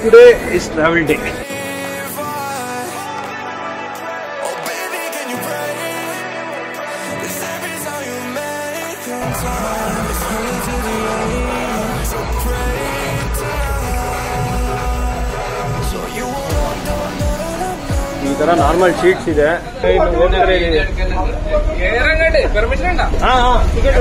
Today is travel day Oh baby, can you pray? This every time you make on time. It's only to the end. So pray tonight. So you won't, don't, don't, don't, ಈ ತರ normal sheets ಇದೆ ಇನ್ನು ಹೋಗ್ತಾರೆ ಇಲ್ಲಿ. ಹಾ ಹಾ ticket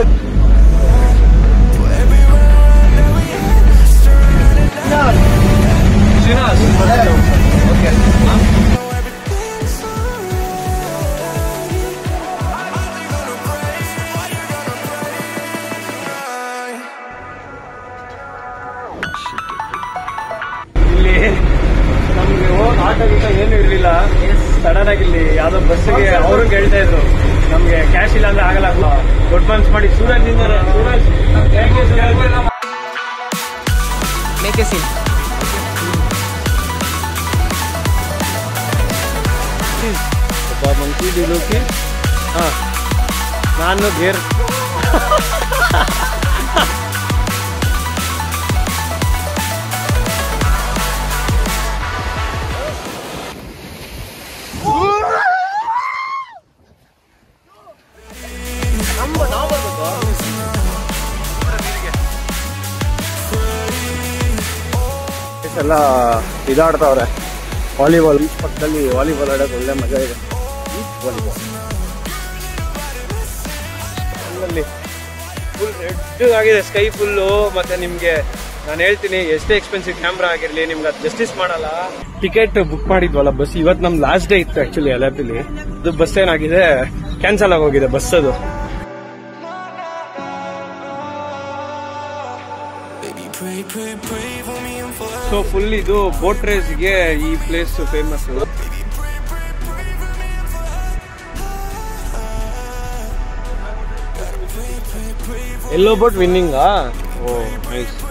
ಇಲ್ಲಿ ನಮ್ಗೆ ಹೋಗ್ ಆಟೋ ಗೀಟ ಏನು ಇರ್ಲಿಲ್ಲ ಸಡನ್ ಆಗಿ ಇಲ್ಲಿ ಯಾವ್ದೋ ಬಸ್ಸಿಗೆ ಅವರು ಕೇಳ್ತಾ ಇದ್ರು ನಮ್ಗೆ ಕ್ಯಾಶ್ ಇಲ್ಲ ಅಂದ್ರೆ ಆಗಲ್ಲ ದೊಡ್ಡ ಮನ್ಸ್ ಮಾಡಿ ಸೂರಜ್ ನಿಂತಾರೆ Suraj thank you, Suraj. Make a scene. ಒಬ್ಬ ಮಂಕಿ ಡಿಲೋಕಿ ಹಾ ನಾನು ಗೇರ್ ಎಲ್ಲ ಇದಾಡ್ತಾವ್ರೆ ವಾಲಿಬಾಲ್ ಈ ಪಕ್ಕದಲ್ಲಿ ವಾಲಿಬಾಲ್ ಆಡೋಕೆ ಒಳ್ಳೆ ಮಜಾ ಇದೆ ವಾಲಿಬಾಲ್ ಅಲ್ಲಿ ಫುಲ್ ರೆಡ್ ಆಗಿದೆ ಸ್ಕೈ ಫುಲ್ಲು ಮತ್ತೆ ನಿಮ್ಗೆ ನಾನು ಹೇಳ್ತೀನಿ ಎಷ್ಟೇ ಎಕ್ಸ್ಪೆನ್ಸಿವ್ ಕ್ಯಾಮ್ರಾ ಆಗಿರ್ಲಿ ನಿಮ್ಗೆ ಅದು ಜಸ್ಟಿಸ್ ಮಾಡಲ್ಲ ಟಿಕೆಟ್ ಬುಕ್ ಮಾಡಿದ್ವಲ್ಲ ಬಸ್ ಇವತ್ತು ನಮ್ ಲಾಸ್ಟ್ ಡೇ ಇತ್ತು ಆಕ್ಚುಲಿ ಅಲಾಪಿಲಿ ಅದು ಬಸ್ ಏನಾಗಿದೆ ಕ್ಯಾನ್ಸಲ್ ಆಗೋಗಿದೆ ಬಸ್ ಅದು Baby, pray, pray, pray for me and for so full ಇದು ಬೋಟ್ ರೇಸ್ಗೆ ಈ ಪ್ಲೇಸ್ ಫೇಮಸ್ ಎಲ್ಲೋ ಬೋಟ್ ವಿನ್ನಿಂಗಾ ಓ ನೈಸ್